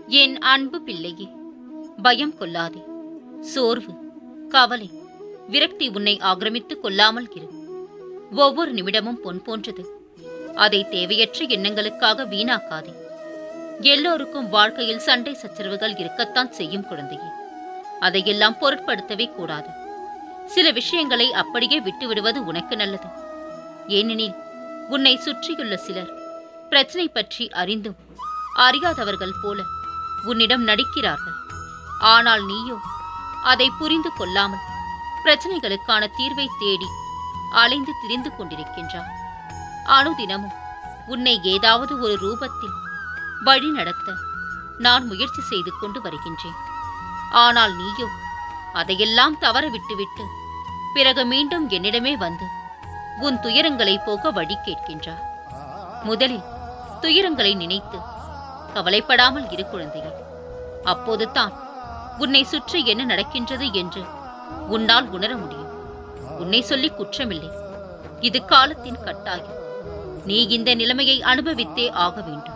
என் அன்பு பிள்ளையே பயம் கொள்ளாதே சோர்வு கவலை விரக்தி உன்னை ஆக்கிரமித்துக் கொள்ளாமல் இரு ஒவ்வொரு நிமிடமும் பொன் போன்றது அதை தேவையற்ற எண்ணங்களுக்காக வீணாக்காதே எல்லோருக்கும் வாழ்க்கையில் சண்டை சச்சரவுகள் இருக்கத்தான் செய்யும் குழந்தையே அதையெல்லாம் பொருட்படுத்தவே கூடாது சில விஷயங்களை அப்படியே விட்டுவிடுவது உனக்கு நல்லது ஏனெனில் உன்னை சுற்றியுள்ள சிலர் பிரச்சனை பற்றி அறிந்தும் அறியாதவர்கள் போல உன்னிடம் நடிக்கிறார்கள் ஆனால் நீயோ அதை புரிந்து கொள்ளாமல் பிரச்சனைகளுக்கான தீர்வை தேடி அலைந்து திரிந்து கொண்டிருக்கின்றாய் அனுதினமும் உன்னை ஏதாவது ஒரு ரூபத்தில் வழி நடத்த நான் முயற்சி செய்து கொண்டு வருகின்றேன் ஆனால் நீயோ அதையெல்லாம் தவற விட்டுவிட்டு பிறகு மீண்டும் என்னிடமே வந்து உன் துயரங்களை போக்க வழி கேட்கின்றாய் முதலில் துயரங்களை நினைத்து கவலைப்படாமல் இரு குழந்தையே அப்போது தான் உன்னை சுற்றி என்ன நடக்கின்றது என்று உன்னால் உணர முடியும் உன்னை சொல்லி குற்றமில்லை இது காலத்தின் கட்டாயம் நீ இந்த நிலைமையை அனுபவித்தே ஆக வேண்டும்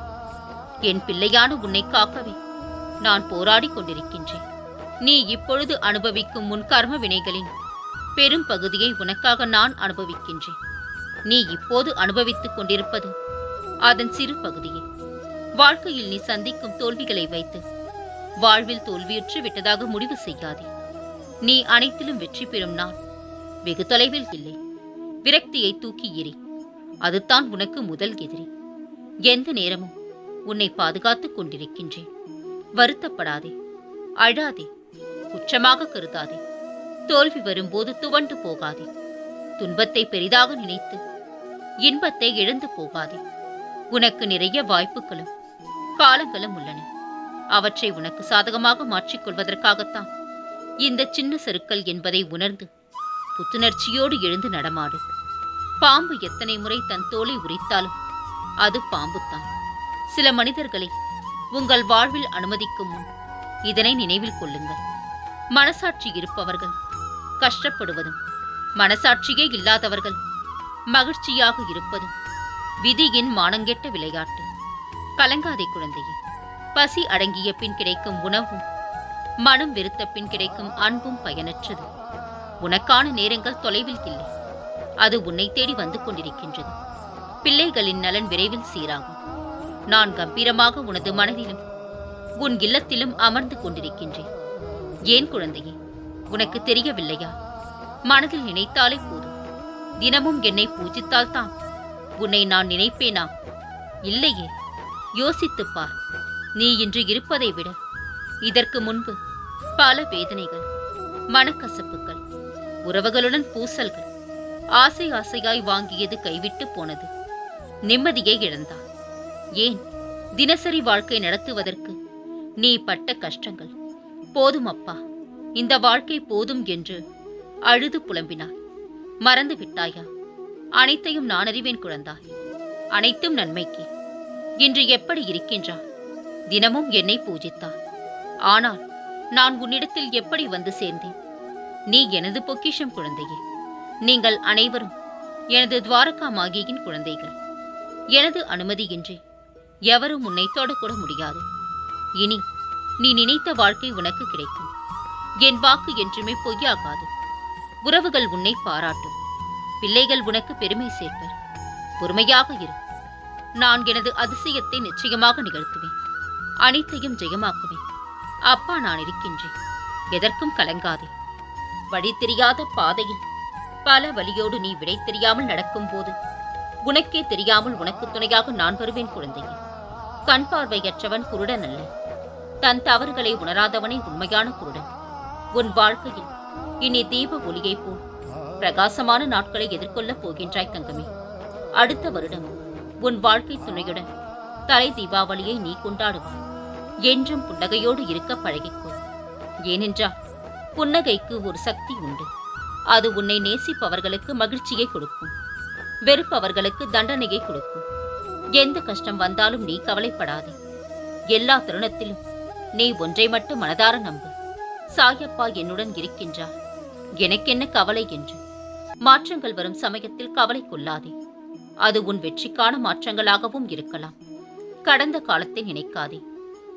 என் பிள்ளையான உன்னை காக்கவே நான் போராடிக் கொண்டிருக்கின்றேன் நீ இப்பொழுது அனுபவிக்கும் முன் கர்ம வினைகளின் பெரும் பகுதியை உனக்காக நான் அனுபவிக்கின்றேன் நீ இப்போது அனுபவித்துக் கொண்டிருப்பது அதன் சிறு பகுதியே வாழ்க்கையில் நீ சந்திக்கும் தோல்விகளை வைத்து வாழ்வில் தோல்வியுற்று விட்டதாக முடிவு செய்யாதே நீ அனைத்திலும் வெற்றி பெறும் நாள் வெகு தொலைவில் இல்லை விரக்தியை தூக்கி எறி அதுதான் உனக்கு முதல் எதிரி எந்த நேரமும் உன்னை பாதுகாத்துக் கொண்டிருக்கின்றேன் வருத்தப்படாதே அழாதே குற்றமாக கருதாதே தோல்வி வரும்போது துவண்டு போகாதே துன்பத்தை பெரிதாக நினைத்து இன்பத்தை இழந்து போகாதே உனக்கு நிறைய வாய்ப்புகளும் காலங்களும் உள்ளன அவற்றை உனக்கு சாதகமாக மாற்றிக் கொள்வதற்காகத்தான் இந்த சின்ன சருக்கள் என்பதை உணர்ந்து புத்துணர்ச்சியோடு எழுந்து நடமாடு பாம்பு எத்தனை முறை தன் தோலை உரித்தாலும் அது பாம்புத்தான் சில மனிதர்களை உங்கள் வாழ்வில் அனுமதிக்கும் முன் இதனை நினைவில் கொள்ளுங்கள் மனசாட்சி இருப்பவர்கள் கஷ்டப்படுவதும் மனசாட்சியே இல்லாதவர்கள் மகிழ்ச்சியாக இருப்பதும் விதியின் மானங்கெட்ட விளையாட்டு கலங்காதே குழந்தையே பசி அடங்கிய பின் கிடைக்கும் உணவும் மனம் வெறுத்த பின் கிடைக்கும் அன்பும் பயனற்றது உனக்கான நேரங்கள் தொலைவில் இல்லை அது உன்னை தேடி வந்து கொண்டிருக்கின்றது பிள்ளைகளின் நலன் விரைவில் சீராகும் நான் கம்பீரமாக உனது மனதிலும் உன் இல்லத்திலும் அமர்ந்து கொண்டிருக்கின்றேன் ஏன் குழந்தையே உனக்கு தெரியவில்லையா மனதில் நினைத்தாலே போதும் தினமும் என்னை பூஜித்தால் தான் உன்னை நான் நினைப்பேனா இல்லையே யோசித்துப் பார் நீ இன்று இருப்பதை விட இதற்கு முன்பு பல வேதனைகள் மனக்கசப்புகள் உறவுகளுடன் பூசல்கள் ஆசை ஆசையாய் வாங்கியது கைவிட்டு போனது நிம்மதியை இழந்தாய் ஏன் தினசரி வாழ்க்கை நடத்துவதற்கு நீ பட்ட கஷ்டங்கள் போதும் அப்பா இந்த வாழ்க்கை போதும் என்று அழுது புலம்பினாய் மறந்து விட்டாயா அனைத்தையும் நான் அறிவேன் குழந்தாய் அனைத்தும் நன்மைக்கு இன்று எப்படி இருக்கின்றாய் தினமும் என்னை பூஜித்தாய் ஆனால் நான் உன்னிடத்தில் எப்படி வந்து சேர்ந்தேன் நீ எனது பொக்கிஷம் குழந்தையே நீங்கள் அனைவரும் எனது துவாரகா மாகியின் குழந்தைகள் எனது அனுமதியின்றி எவரும் உன்னை தொடக்கூட முடியாது இனி நீ நினைத்த வாழ்க்கை உனக்கு கிடைக்கும் என் வாக்கு என்றுமே பொய்யாகாது உறவுகள் உன்னை பாராட்டும் பிள்ளைகள் உனக்கு பெருமை சேர்ப்பர் பொறுமையாக இரு நான் எனது அதிசயத்தை நிச்சயமாக நிகழ்த்துவேன் அனைத்தையும் ஜெயமாக்குவேன் அப்பா நான் இருக்கின்றேன் எதற்கும் கலங்காதே வழி தெரியாத பாதையில் பல வழியோடு நீ விடை தெரியாமல் நடக்கும்போது உனக்கே தெரியாமல் உனக்கு துணையாக நான் வருவேன் குழந்தையே கண் பார்வையற்றவன் குருடன் அல்ல தன் தவறுகளை உணராதவனே உண்மையான குருடன் உன் வாழ்க்கையில் இனி தீப ஒளியைப் போல் பிரகாசமான நாட்களை எதிர்கொள்ளப் போகின்றாய் தங்கமே அடுத்த வருடம் உன் வாழ்க்கை துணையுடன் தலை தீபாவளியை நீ கொண்டாடுவாய் என்றும் புன்னகையோடு இருக்க பழகிக்கொள் ஏனென்றால் புன்னகைக்கு ஒரு சக்தி உண்டு அது உன்னை நேசிப்பவர்களுக்கு மகிழ்ச்சியை கொடுக்கும் வெறுப்பவர்களுக்கு தண்டனையை கொடுக்கும் எந்த கஷ்டம் வந்தாலும் நீ கவலைப்படாதே எல்லா தருணத்திலும் நீ ஒன்றை மட்டும் மனதார நம்பு சாயப்பா என்னுடன் இருக்கின்றார் எனக்கென்ன கவலை என்று மாற்றங்கள் வரும் சமயத்தில் கவலை கொள்ளாதே அது உன் வெற்றிக்கான மாற்றங்களாகவும் இருக்கலாம் கடந்த காலத்தை நினைக்காதே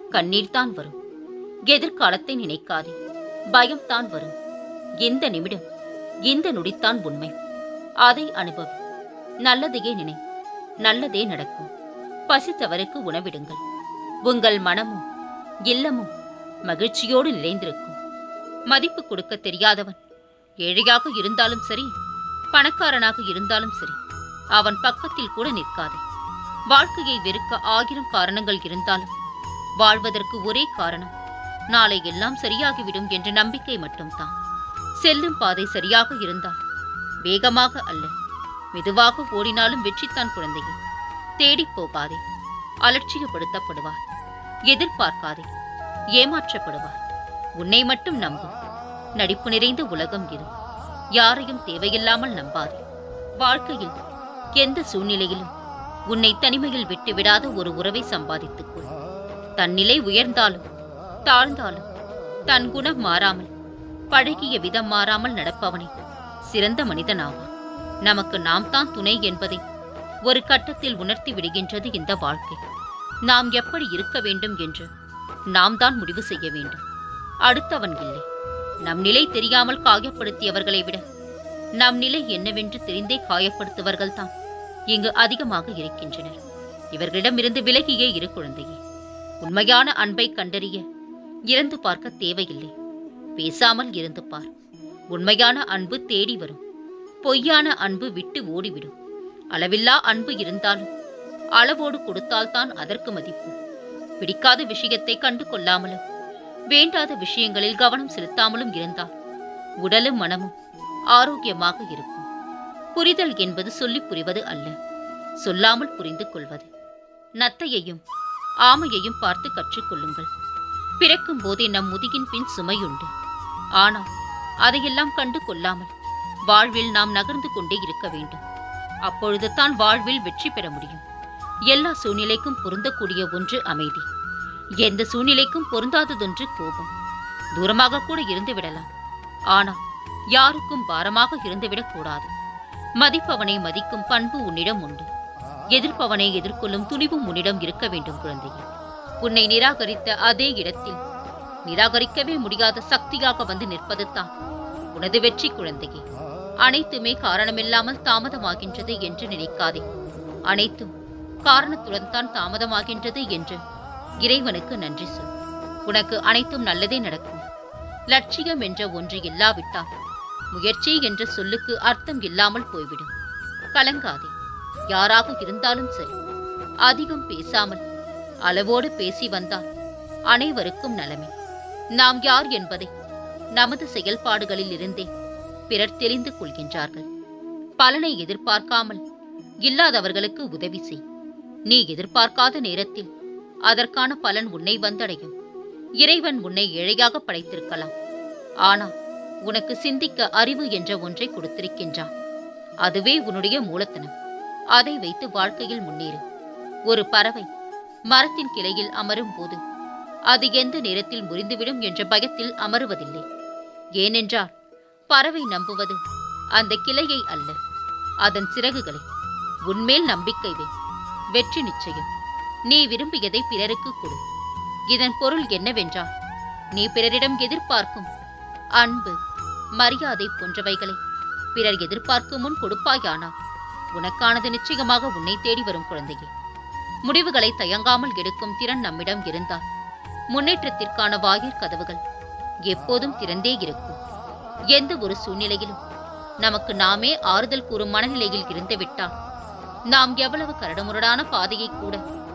கண்ணீர் தான் வரும் எதிர்காலத்தை நினைக்காதே பயம்தான் வரும் இந்த நிமிடம் இந்த நொடித்தான் உண்மை அதை அனுபவி நல்லதையே நினை நல்லதே நடக்கும் பசித்தவருக்கு உணவிடுங்கள் உங்கள் மனமும் இல்லமும் மகிழ்ச்சியோடு நிறைந்திருக்கும் மதிப்பு கொடுக்க தெரியாதவன் ஏழையாக இருந்தாலும் சரி பணக்காரனாக இருந்தாலும் சரி அவன் பக்கத்தில் கூட நிற்காதே வாழ்க்கையை வெறுக்க ஆயிரம் காரணங்கள் இருந்தாலும் வாழ்வதற்கு ஒரே காரணம் நாளை எல்லாம் சரியாகிவிடும் என்ற நம்பிக்கை மட்டும்தான் செல்லும் பாதை சரியாக இருந்தால் வேகமாக அல்ல மெதுவாக ஓடினாலும் வெற்றித்தான் குழந்தையே தேடிப் போகாதே அலட்சியப்படுத்தப்படுவார் எதிர்பார்க்காதே ஏமாற்றப்படுவார் உன்னை மட்டும் நம்பு நடிப்பு நிறைந்த உலகம் இது யாரையும் தேவையில்லாமல் நம்பாதே வாழ்க்கையில் எந்த சூழ்நிலையிலும் உன்னை தனிமையில் விட்டுவிடாத ஒரு உறவை சம்பாதித்துக் கொள் தன் நிலை உயர்ந்தாலும் தாழ்ந்தாலும் தன் குணம் மாறாமல் பழகிய விதம் மாறாமல் நடப்பவனே சிறந்த மனிதனாவான் நமக்கு நாம் தான் துணை என்பதை ஒரு கட்டத்தில் உணர்த்தி விடுகின்றது இந்த வாழ்க்கை நாம் எப்படி இருக்க வேண்டும் என்று நாம் தான் முடிவு செய்ய வேண்டும் அடுத்தவன் இல்லை நம் நிலை தெரியாமல் காயப்படுத்தியவர்களை விட நம் நிலை என்னவென்று தெரிந்தே காயப்படுத்துவர்கள் தான் இங்கு அதிகமாக இருக்கின்றனர் இவர்களிடமிருந்து விலகியே இரு குழந்தையே உண்மையான அன்பை கண்டறிய இறந்து பார்க்க தேவையில்லை பேசாமல் இருந்து பார் உண்மையான அன்பு தேடி வரும் பொய்யான அன்பு விட்டு ஓடிவிடும் அளவில்லா அன்பு இருந்தாலும் அளவோடு கொடுத்தால்தான் அதற்கு மதிப்பு பிடிக்காத விஷயத்தை கண்டு கொள்ளாமலும் வேண்டாத விஷயங்களில் கவனம் செலுத்தாமலும் இருந்தால் உடலும் மனமும் ஆரோக்கியமாக இருக்கும் புரிதல் என்பது சொல்லிப் புரிவது அல்ல சொல்லாமல் புரிந்து கொள்வது நத்தையையும் ஆமையையும் பார்த்து கற்றுக்கொள்ளுங்கள் பிறக்கும் போதே நம் முதுகின் பின் சுமையுண்டு ஆனால் அதையெல்லாம் கண்டு கொள்ளாமல் வாழ்வில் நாம் நகர்ந்து கொண்டே இருக்க வேண்டும் அப்பொழுது தான் வாழ்வில் வெற்றி பெற முடியும் எல்லா சூழ்நிலைக்கும் பொருந்தக்கூடிய ஒன்று அமைதி எந்த சூழ்நிலைக்கும் பொருந்தாததொன்று கோபம் தூரமாக கூட இருந்து விடலாம் ஆனால் யாருக்கும் பாரமாக இருந்துவிடக் கூடாது மதிப்பவனை மதிக்கும் பண்பு உன்னிடம் உண்டு எதிர்ப்பவனை எதிர்கொள்ளும் துணிவும் உன்னிடம் இருக்க வேண்டும் குழந்தையே உன்னை நிராகரித்த அதே இடத்தில் நிராகரிக்கவே முடியாத சக்தியாக வந்து நிற்பதுதான் உனது வெற்றி குழந்தையே அனைத்துமே காரணமில்லாமல் தாமதமாகின்றது என்று நினைக்காதே அனைத்தும் காரணத்துடன் தான் தாமதமாகின்றது என்று இறைவனுக்கு நன்றி சொல் உனக்கு அனைத்தும் நல்லதே நடக்கும் லட்சியம் என்ற ஒன்று இல்லாவிட்டால் முயற்சி என்ற சொல்லுக்கு அர்த்தம் இல்லாமல் போய்விடும் கலங்காதே யாராக இருந்தாலும் சரி அதிகம் பேசாமல் அளவோடு பேசி வந்தால் அனைவருக்கும் நலமே நாம் யார் என்பதை நமது செயல்பாடுகளில் இருந்தே பிறர் தெரிந்து கொள்கின்றார்கள் பலனை எதிர்பார்க்காமல் இல்லாதவர்களுக்கு உதவி செய் நீ எதிர்பார்க்காத நேரத்தில் அதற்கான பலன் உன்னை வந்தடையும் இறைவன் உன்னை ஏழையாக படைத்திருக்கலாம் ஆனால் உனக்கு சிந்திக்க அறிவு என்ற ஒன்றை கொடுத்திருக்கின்றான் அதுவே உன்னுடைய மூலத்தனம் அதை வைத்து வாழ்க்கையில் முன்னேறு ஒரு பறவை மரத்தின் கிளையில் அமரும் போது அது எந்த நேரத்தில் முறிந்துவிடும் என்ற பயத்தில் அமருவதில்லை ஏனென்றால் பறவை நம்புவது அந்த கிளையை அல்ல அதன் சிறகுகளை உன்மேல் நம்பிக்கை வை வெற்றி நிச்சயம் நீ விரும்பியதை பிறருக்கு கொடு இதன் பொருள் என்னவென்றால் நீ பிறரிடம் எதிர்பார்க்கும் அன்பு மரியாதை போன்றவைகளை பிறர் எதிர்பார்க்கும் முன் கொடுப்பாயானால் உனக்கானது நிச்சயமாக உன்னை தேடி வரும் குழந்தையே முடிவுகளை தயங்காமல் எடுக்கும் திறன் நம்மிடம் இருந்தால் முன்னேற்றத்திற்கான வாயிற் கதவுகள் எப்போதும் திறந்தே இருக்கும் எந்த ஒரு சூழ்நிலையிலும் நமக்கு நாமே ஆறுதல் கூறும் மனநிலையில் இருந்துவிட்டால் நாம் எவ்வளவு கரடுமுரடான பாதையை கூட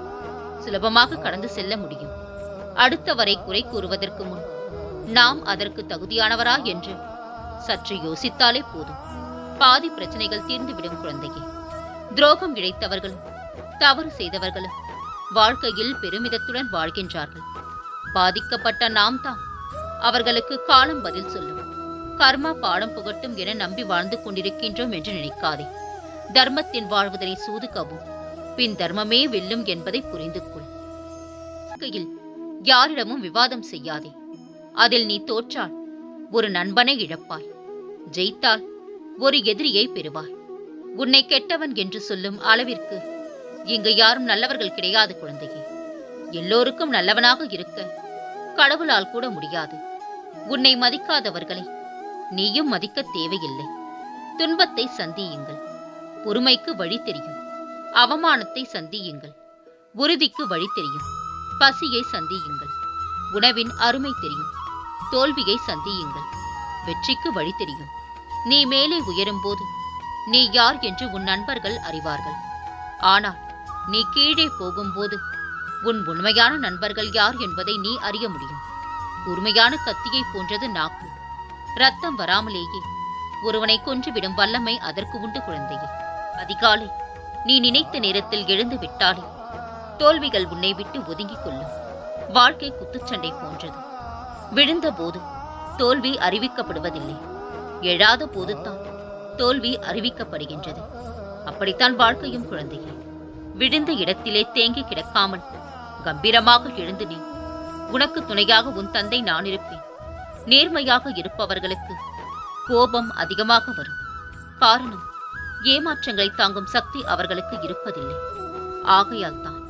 சுலபமாக கடந்து செல்ல முடியும் அடுத்தவரை குறை கூறுவதற்கு முன் நாம் அதற்கு தகுதியானவரா என்று சற்று யோசித்தாலே போதும் பாதி பிரச்சனைகள் தீர்ந்துவிடும் குழந்தையே துரோகம் இழைத்தவர்களும் தவறு செய்தவர்களும் வாழ்க்கையில் பெருமிதத்துடன் வாழ்கின்றார்கள் பாதிக்கப்பட்ட நாம் தான் அவர்களுக்கு காலம் பதில் சொல்லும் கர்மா பாடம் புகட்டும் என நம்பி வாழ்ந்து கொண்டிருக்கின்றோம் என்று நினைக்காதே தர்மத்தின் வாழ்வதனை சூதுக்கவும் பின் தர்மமே வெல்லும் என்பதை புரிந்து கொள் வாழ்க்கையில் யாரிடமும் விவாதம் செய்யாதே அதில் நீ தோற்றால் ஒரு நண்பனை இழப்பாய் ஜெயித்தால் ஒரு எதிரியை பெறுவாய் உன்னை கெட்டவன் என்று சொல்லும் அளவிற்கு இங்கு யாரும் நல்லவர்கள் கிடையாது குழந்தையே எல்லோருக்கும் நல்லவனாக இருக்க கடவுளால் கூட முடியாது உன்னை மதிக்காதவர்களை நீயும் மதிக்க தேவையில்லை துன்பத்தை சந்தியுங்கள் பொறுமைக்கு வழி தெரியும் அவமானத்தை சந்தியுங்கள் உறுதிக்கு வழி தெரியும் பசியை சந்தியுங்கள் உணவின் அருமை தெரியும் தோல்வியை சந்தியுங்கள் வெற்றிக்கு வழி தெரியும் நீ மேலே உயரும்போது நீ யார் என்று உன் நண்பர்கள் அறிவார்கள் ஆனால் நீ கீழே போகும்போது உன் உண்மையான நண்பர்கள் யார் என்பதை நீ அறிய முடியும் கூர்மையான கத்தியை போன்றது நாக்கு ரத்தம் வராமலேயே ஒருவனை கொன்றுவிடும் வல்லமை அதற்கு உண்டு குழந்தையே அதிகாலை நீ நினைத்த நேரத்தில் எழுந்து விட்டாலே தோல்விகள் உன்னை விட்டு ஒதுங்கிக் கொள்ளும் வாழ்க்கை குத்துச்சண்டை போன்றது விழுந்த போது தோல்வி அறிவிக்கப்படுவதில்லை எழாத போதுதான் தோல்வி அறிவிக்கப்படுகின்றது அப்படித்தான் வாழ்க்கையும் குழந்தையே விழுந்த இடத்திலே தேங்கி கிடக்காமல் கம்பீரமாக எழுந்து நீ உனக்கு துணையாக உன் தந்தை நான் இருப்பேன் நேர்மையாக இருப்பவர்களுக்கு கோபம் அதிகமாக வரும் காரணம் ஏமாற்றங்களை தாங்கும் சக்தி அவர்களுக்கு இருப்பதில்லை ஆகையால் தான்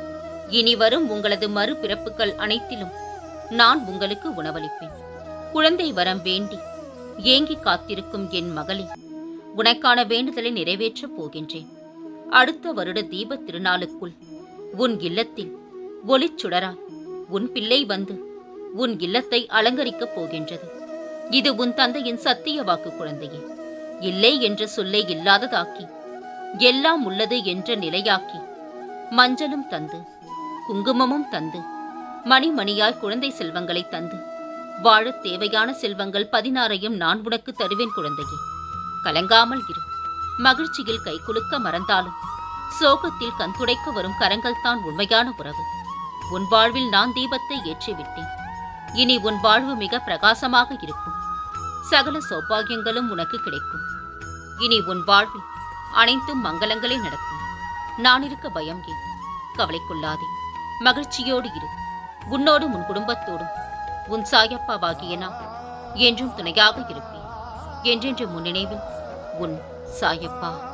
இனி வரும் உங்களது மறுபிறப்புகள் அனைத்திலும் நான் உங்களுக்கு உணவளிப்பேன் குழந்தை வரம் வேண்டி ஏங்கி காத்திருக்கும் என் மகளே உனக்கான வேண்டுதலை நிறைவேற்றப் போகின்றேன் அடுத்த வருட தீப திருநாளுக்குள் உன் இல்லத்தில் ஒளிச்சுடரால் உன் பிள்ளை வந்து உன் இல்லத்தை அலங்கரிக்கப் போகின்றது இது உன் தந்தையின் சத்திய வாக்கு குழந்தையே இல்லை என்ற சொல்லை இல்லாததாக்கி எல்லாம் உள்ளது என்ற நிலையாக்கி மஞ்சளும் தந்து குங்குமமும் தந்து மணிமணியாய் குழந்தை செல்வங்களை தந்து வாழத் தேவையான செல்வங்கள் பதினாறையும் நான் உனக்கு தருவேன் குழந்தையே கலங்காமல் இரு மகிழ்ச்சியில் கை குலுக்க மறந்தாலும் சோகத்தில் கண்துடைக்க வரும் கரங்கள் தான் உண்மையான உறவு உன் வாழ்வில் நான் தீபத்தை ஏற்றிவிட்டேன் இனி உன் வாழ்வு மிக பிரகாசமாக இருக்கும் சகல சௌபாகியங்களும் உனக்கு கிடைக்கும் இனி உன் வாழ்வில் அனைத்தும் மங்களங்களே நடக்கும் நான் இருக்க பயம் ஏன் கவலை கொள்ளாதே மகிழ்ச்சியோடு இரு உன்னோடும் உன் குடும்பத்தோடும் உன் சாயப்பாவாகிய நான் என்றும் துணையாக இருப்பேன் என்றென்று முன்னினைவில் உன் சாயப்பா